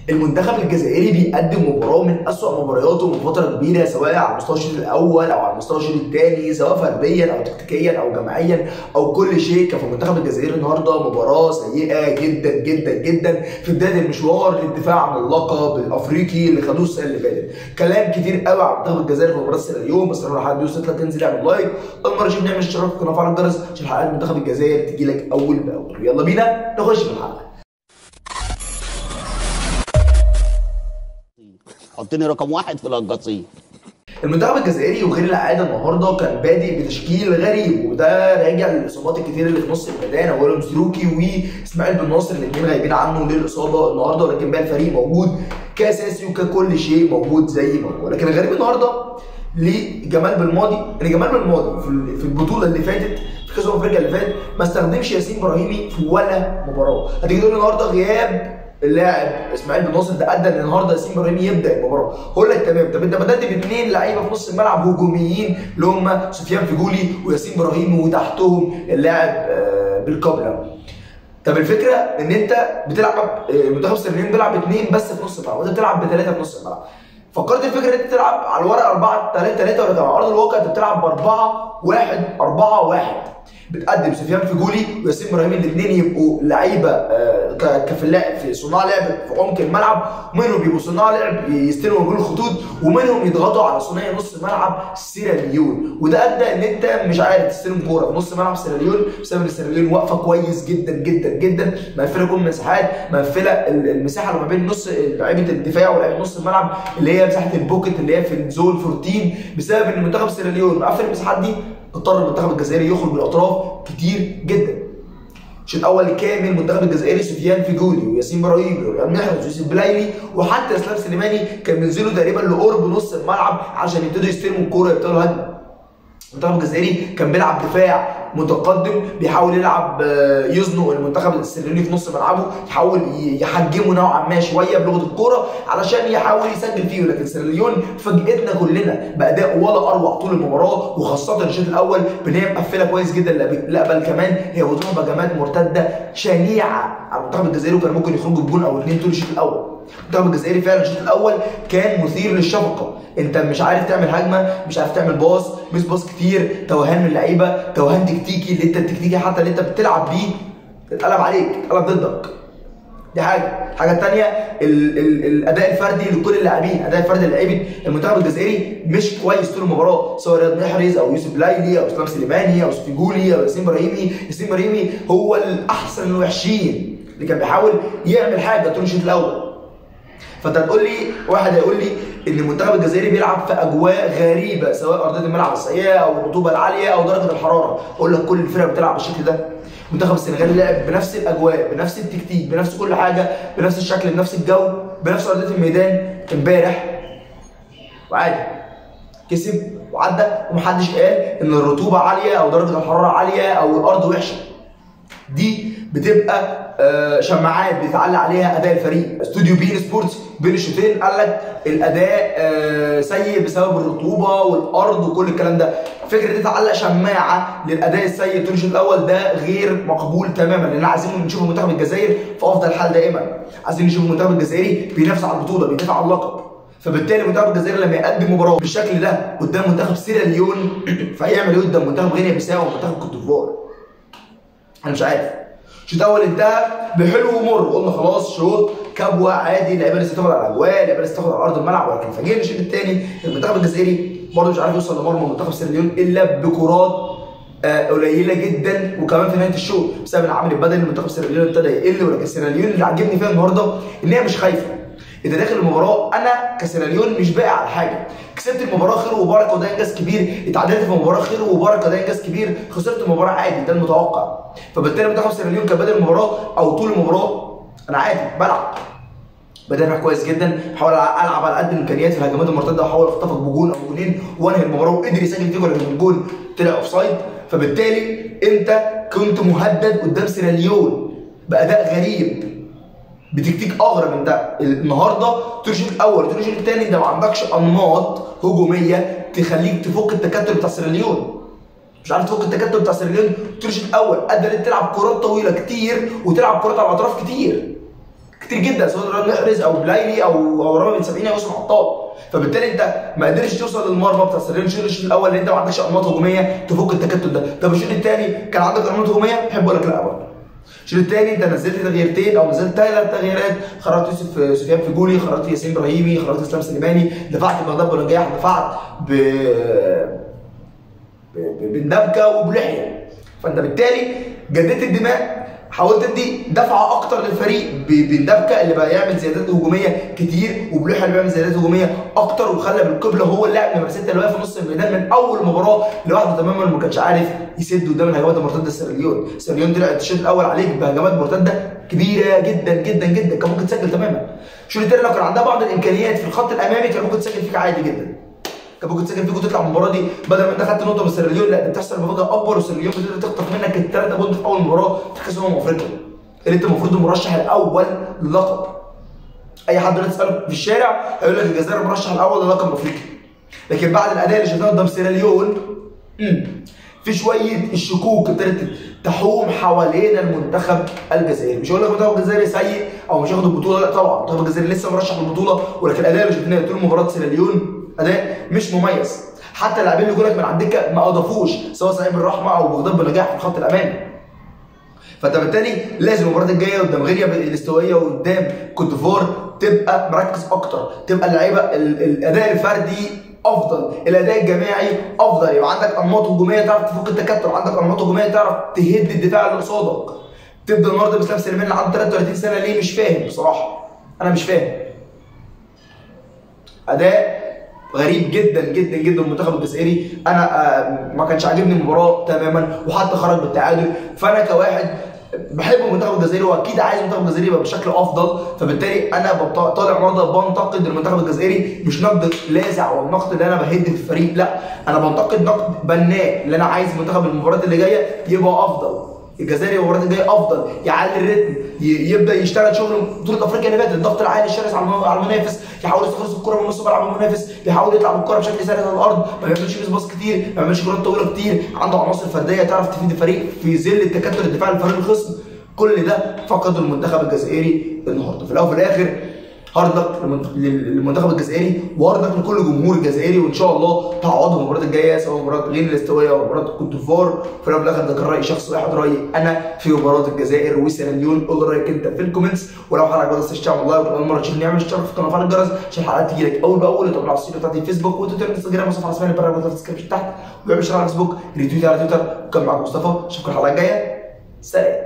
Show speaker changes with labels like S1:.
S1: المنتخب الجزائري بيقدم مباراه من اسوأ مبارياته من فتره كبيره سواء على المستوى الشوط الاول او على المستوى الشوط الثاني سواء فرديا او تكتيكيا او جماعيا او كل شيء كان في المنتخب الجزائري النهارده مباراه سيئه جدا جدا جدا في بدايه المشوار للدفاع عن اللقب الافريقي اللي خدوه السنه اللي فاتت كلام كتير قوي على المنتخب الجزائري في مباراه السنه اليوم بس لو حد يوصل لك انزل اعمل لايك اول مره تشوف نعمل اشتراك في القناه وفعل الجرس عشان حلقات المنتخب الجزائري تجي لك اول باول يلا بينا نخش في الحلقه
S2: حطني رقم واحد في القصيم
S1: المنتخب الجزائري وغير العاده النهارده كان بادئ بتشكيل غريب وده راجع للاصابات الكتير اللي في نص الميدان اولهم سلوكي واسماعيل بن ناصر الاثنين غايبين عنه للاصابه النهارده ولكن باقي الفريق موجود كاساسي وككل شيء موجود زي ما هو لكن الغريب النهارده لجمال بالماضي ان جمال بالماضي في في البطوله اللي فاتت في كاس افريقيا اللي فات ما استخدمش ياسين ابراهيمي في ولا مباراه هتيجي تقول لي النهارده غياب اللاعب اسماعيل بن ناصر ده ادى ان النهارده ياسين ابراهيمي يبدا المباراه هقول لك تمام طب انت بدات باثنين لعيبه في نص الملعب هجوميين اللي هم سفيان فيجولي وياسين ابراهيمي وتحتهم اللاعب آه، بالكابلا طب الفكره ان انت بتلعب آه، منتخب السنغال بيلعب اثنين بس في نص الملعب وانت بتلعب بثلاثه في نص الملعب فكرت الفكره ان انت تلعب على الورق 4 3 3 ولكن على ارض الواقع انت بتلعب ب 4 1 4 1 بتقدم سفيان فيجولي وياسين ابراهيم الاثنين يبقوا لعيبه آه، ك- كفي اللعب في صناع لعب في عمق الملعب ومنهم بيبقوا صناع لعب يستلموا بين الخطوط ومنهم يضغطوا على صناعي نص الملعب سيراليون وده ادى ان انت مش عارف تستلم كوره في نص ملعب سيراليون بسبب ان سيراليون واقفه كويس جدا جدا جدا مقفله كل مساحات مقفله ال- المساحه اللي ما بين نص لعيبه الدفاع ولاعيبه نص الملعب اللي هي مساحه البوكت اللي هي في الزون 14 بسبب ان منتخب سيراليون مقفل المساحات دي اضطر المنتخب الجزائري يخرج بالاطراف كتير جدا الشوط الاول كامل المنتخب الجزائري سفيان فيجولي وياسين ابراهيمي ورياض محرز ويوسف بلايلي وحتى اسلام سليماني كان بينزلوا تقريبا لقرب نص الملعب عشان يبتدوا يستلموا الكوره يبتدوا هجمه المنتخب الجزائري كان بيلعب دفاع متقدم بيحاول يلعب آه، يزنق المنتخب السريلاني في نص ملعبه يحاول ي- يحجمه نوعا ما شويه بلغه الكوره علشان يحاول يسجل فيه لكن سيراليون فاجئتنا كلنا باداء ولا اروع طول المباراه وخاصه الشوط الاول بان هي مقفله كويس جدا لا ب- لا بل كمان هي بتروح هجمات مرتده شنيعه على المنتخب الجزائري وكان ممكن يخرجوا بجون او اثنين طول الشوط الاول المنتخب الجزائري فعلا الشوط الاول كان مثير للشفقه انت مش عارف تعمل هجمه مش عارف تعمل باص مش باص كتير توهان من اللعيبه توهان تكتيكي اللي انت التكتيكي حتى اللي انت بتلعب بيه اتقلب عليك اتقلب ضدك دي حاجه الحاجه الثانيه ال ال الاداء الفردي لكل اللاعبين الاداء الفردي للاعيبه المنتخب الجزائري مش كويس طول المباراه سواء رياض محرز او يوسف لايلي او اسلام سليماني او سفيجولي او ياسين ابراهيمي ياسين ابراهيمي هو الاحسن الوحشين اللي كان بيحاول يعمل حاجه طول الشوط الاول فانت هتقول لي واحد هيقول لي ان المنتخب الجزائري بيلعب في اجواء غريبه سواء ارضيه الملعب السيئه او الرطوبه العاليه او درجه الحراره اقول لك كل الفرق بتلعب بالشكل ده منتخب السنغال لعب بنفس الاجواء بنفس التكتيك بنفس كل حاجه بنفس الشكل بنفس الجو بنفس ارضيه الميدان امبارح وعادي كسب وعدى ومحدش قال ان الرطوبه عاليه او درجه الحراره عاليه او الارض وحشه دي بتبقى آه، شماعات بيتعلق عليها اداء الفريق استوديو بين سبورتس بين الشوطين قال لك الاداء آه، سيء بسبب الرطوبه والارض وكل الكلام ده فكره دي تعلق شماعه للاداء السيء طول الشوط الاول ده غير مقبول تماما لان عايزين نشوف المنتخب الجزائري في افضل حال دائما عايزين نشوف المنتخب الجزائري بينافس على البطوله بيدافع على اللقب فبالتالي المنتخب الجزائري لما يقدم مباراه بالشكل ده قدام منتخب سيراليون فهيعمل ايه قدام منتخب غينيا بيساو ومنتخب كوت ديفوار انا مش عارف الشوط الاول انتهى بحلو ومر قلنا خلاص شوط كبوه عادي اللعيبه لسه تاخد على الاجواء اللعيبه لسه تاخد على ارض الملعب ولكن فاجئنا الشوط الثاني المنتخب الجزائري برضه مش عارف يوصل لمرمى منتخب سيراليون الا بكرات آه، قليله جدا وكمان في نهايه الشوط بسبب العامل البدني منتخب سيراليون ابتدى يقل ولكن سيراليون اللي عاجبني فيها النهارده ان هي مش خايفه انت داخل المباراه انا كسيراليون مش باقي على حاجه كسبت المباراه خير وبركه وده انجاز كبير اتعادلت في المباراه خير وبركه ده انجاز كبير خسرت المباراه عادي ده المتوقع فبالتالي منتخب سيراليون كان بدل المباراه او طول المباراه انا عادي بلعب بدافع كويس جدا بحاول العب على قد الامكانيات في الهجمات المرتده واحاول اخطفك بجون او جونين وانهي المباراه وقدر يسجل فيه ولكن الجون طلع اوف سايد فبالتالي انت كنت مهدد قدام سيراليون باداء غريب بتكتيك اغرب من ده النهارده طول الشوط الاول طول الشوط الثاني انت ما عندكش انماط هجوميه تخليك تفك التكتل بتاع سيراليون مش عارف تفك التكتل بتاع سيراليون طول الشوط الاول ادى ان انت تلعب كرات طويله كتير وتلعب كرات على الاطراف كتير كتير جدا سواء رامي محرز او بلايلي او او رامي بن سبعين او اسم عطار فبالتالي انت ما قدرتش توصل للمرمى بتاع سيرين شيل الشوط الاول لان انت ما عندكش انماط هجوميه تفك التكتل ده طب الشوط الثاني كان عندك انماط هجوميه احب اقول لك لا برضه الشوط الثاني انت نزلت تغييرتين او نزلت ثلاث تغييرات خرجت يوسف سفيان فيجولي خرجت ياسين ابراهيمي خرجت اسلام سليماني دفعت بغداد بنجاح دفعت ب بالنبكه وبلحيه فانت بالتالي جددت الدماء حاولت تدي دفعه اكتر للفريق بالنبكه اللي بقى يعمل زيادات هجوميه كتير وبلوحه اللي بيعمل زيادات هجوميه اكتر وخلى بالقبله هو اللاعب نمره 6 اللي واقف في نص الميدان من اول مباراه لوحده تماما ما كانش عارف يسد قدام الهجمات المرتده سيرليون سيرليون طلع الشوط الاول عليك بهجمات مرتده كبيره جدا جدا جدا كان ممكن تسجل تماما الشوط الثاني لو كان عندها بعض الامكانيات في الخط الامامي كان ممكن تسجل فيك عادي جدا كان ممكن تسجل فيك وتطلع من المباراه دي بدل ما انت خدت نقطه من سيرليون لا ده بتحصل مفاجاه اكبر وسيرليون بتقدر تخطف منك الثلاثه بونت في اول مباراه في كاس امم افريقيا اللي انت المفروض المرشح الاول للقب اي حد دلوقتي تساله في الشارع هيقول لك الجزائر المرشح الاول للقب افريقي لكن بعد الاداء اللي شفناه قدام سيراليون في شويه الشكوك ابتدت تحوم حوالين المنتخب الجزائري مش هقول لك المنتخب الجزائري سيء او مش هياخد البطوله لا طبعا المنتخب الجزائري لسه مرشح للبطوله ولكن الاداء اللي شفناه طول مباراه سيراليون اداء مش مميز حتى اللاعبين اللي جولك من على الدكه ما اضافوش سواء سعيد بالرحمه او بغداد بنجاح في الخط الامامي فانت بالتالي لازم المباراه الجايه قدام غينيا الاستوائيه وقدام كوت ديفوار تبقى مركز اكتر تبقى اللعيبه الاداء الفردي افضل الاداء الجماعي افضل يبقى عندك انماط هجوميه تعرف تفك التكتل عندك انماط هجوميه تعرف تهد الدفاع اللي قصادك تبدا النهارده باسلام سليمان اللي عنده 33 سنه ليه مش فاهم بصراحه انا مش فاهم اداء غريب جدا جدا جدا المنتخب الجزائري انا ما كانش عاجبني المباراه تماما وحتى خرج بالتعادل فانا كواحد بحب المنتخب الجزائري واكيد عايز المنتخب الجزائري يبقى بشكل افضل فبالتالي انا طالع النهارده بنتقد المنتخب الجزائري مش نقد لاذع او النقد اللي انا بهد في الفريق لا انا بنتقد نقد بناء اللي انا عايز المنتخب المباريات اللي جايه يبقى افضل الجزائري المباريات الجايه افضل يعلي الريتم يبدا يشتغل شغل بطوله افريقيا اللي فاتت الضغط العالي الشرس على المنافس يحاول يستخلص الكره من نص ملعب المنافس بيحاول يطلع بالكره بشكل سريع على الارض ما بيعملش بيس باص كتير ما بيعملش كرات طويله كتير عنده عناصر فرديه تعرف تفيد الفريق في ظل التكتل الدفاعي لفريق الخصم كل ده فقده المنتخب الجزائري النهارده في الاول وفي الاخر هارد لك للمنتخب الجزائري وهارد لك لكل جمهور الجزائري وان شاء الله تعوضهم المباراه الجايه سواء مباراه غينيا الاستوائيه او مباراه كوت ديفوار في الاول وفي الاخر ده كان راي شخص واحد رايي انا في مباراه الجزائر وسيراليون قول رايك انت في الكومنتس ولو حلقه عجبتك تنساش تعمل لايك وكمان مره تشوف نعمل اشتراك في القناه وفعل الجرس عشان الحلقات تجي لك اول باول وتابعنا على الصفحه بتاعتي الفيسبوك وتويتر انستجرام وصفحه رسميه البرنامج في الديسكربشن تحت وبيعمل اشتراك على الفيسبوك ريتويت على تويتر وكان معاكم مصطفى اشوفكم الحلقه الجايه سلام